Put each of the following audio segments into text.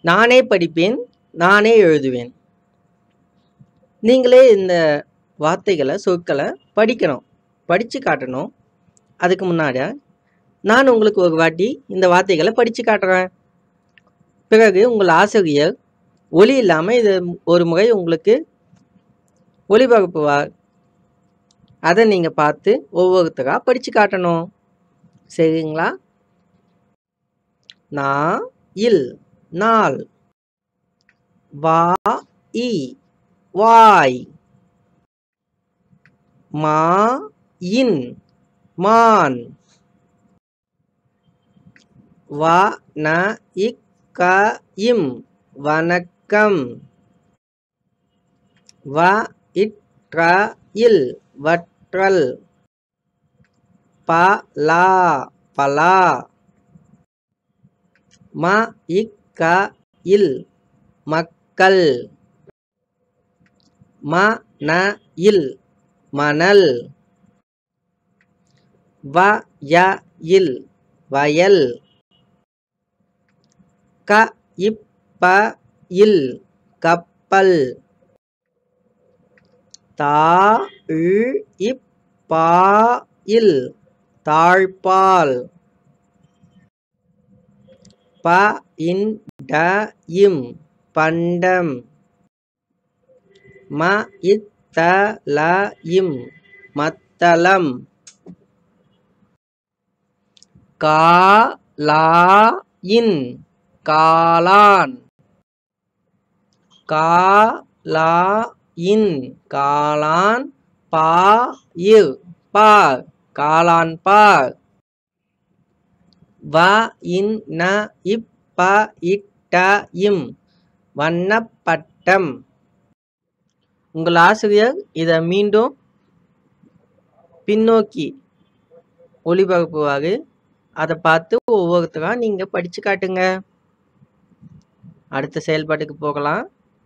நானே படிப்பேன் நானே எழுதுவேன் நீங்களே இந்த வார்த்தைகளை சொற்களை படிக்கணும் படித்து காட்டணும் அதுக்கு முன்னாடி நான் உங்களுக்கு ஒரு வாட்டி இந்த வார்த்தைகளை படித்து காட்டுறேன் பிறகு உங்கள் ஆசிரியர் ஒலி இல்லாமல் இது ஒரு முறை உங்களுக்கு ஒளிபரப்புவார் அதை நீங்கள் பார்த்து ஒவ்வொருத்தராக படித்து காட்டணும் சரிங்களா நா இல் நாள் வா இ வாய் மா இன் மான் வ ந இக் க இம் வணக்கம் வ இட் ர இல் வற்றல் ப லா பலா ம இக் க இல் மக்கள் ம ந இல் மணல் வ ய இல் வயல் க இப்ப இல் கப்பல் தா இ இப்பா இல் தாழ்பால் ப இன் ட இம் பண்டம் ம இத்த ல இம் மத்தளம் கா லா இன் காளான் கா லா இன் காளான் பா இர் பார் காளான் பார் வ இன் ந இப்ப இட்ட இம் வண்ணப்பட்டம் உங்கள் ஆசிரியர் இதை மீண்டும் பின்னோக்கி ஒளிபரப்புவார் அதை பார்த்து ஒவ்வொருத்தராக நீங்கள் படித்து காட்டுங்க அடுத்த செயல்பாட்டுக்கு போகலாம்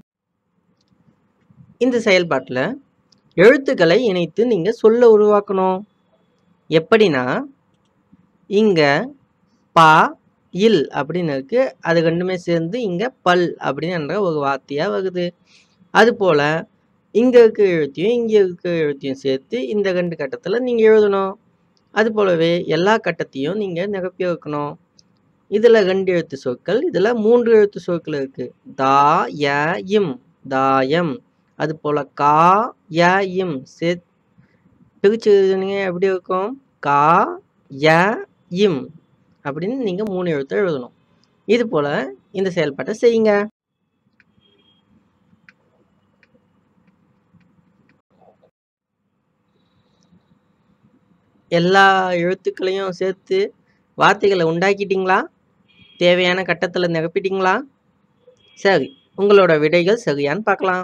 இந்த செயல்பாட்டில் எழுத்துக்களை இணைத்து நீங்கள் சொல்ல உருவாக்கணும் எப்படின்னா இங்கே பா இல் அப்படின்னு இருக்கு அது ரெண்டுமே சேர்ந்து இங்கே பல் அப்படின்ற ஒரு வார்த்தையாக வருது அதுபோல் இங்கே இருக்க எழுத்தையும் இங்கே இருக்க எழுத்தையும் சேர்த்து இந்த ரெண்டு கட்டத்தில் நீங்கள் எழுதணும் அது போலவே எல்லா கட்டத்தையும் நீங்கள் நிரப்பி வைக்கணும் இதில் ரெண்டு எழுத்து சொற்கள் இதில் மூன்று எழுத்து சொற்கள் இருக்குது தா ய இம் தாயம் அது போல் கா ய இம் சே பிரிச்சு எழுதுனீங்க எப்படி இருக்கும் கா ய இம் அப்படின்னு நீங்கள் மூணு எழுத்தை எழுதணும் இது போல் இந்த செயல்பாட்டை செய்யுங்க எல்லா எழுத்துக்களையும் சேர்த்து வார்த்தைகளை உண்டாக்கிட்டீங்களா தேவையான கட்டத்தில் நிரப்பிட்டீங்களா சரி உங்களோட விடைகள் சரியான்னு பார்க்கலாம்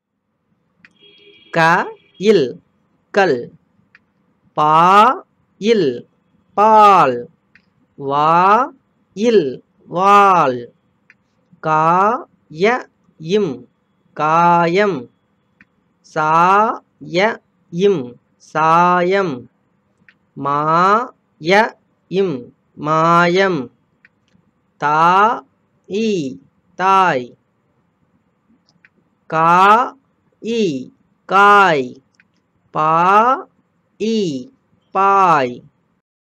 க இல் கல் பா இல் பால் வா இல் வால் கா ய இம் காயம் சா ய இம் சாயம் மா ய இம் மாயம் தா இ தாய் கா இ காய் பா இ பாய்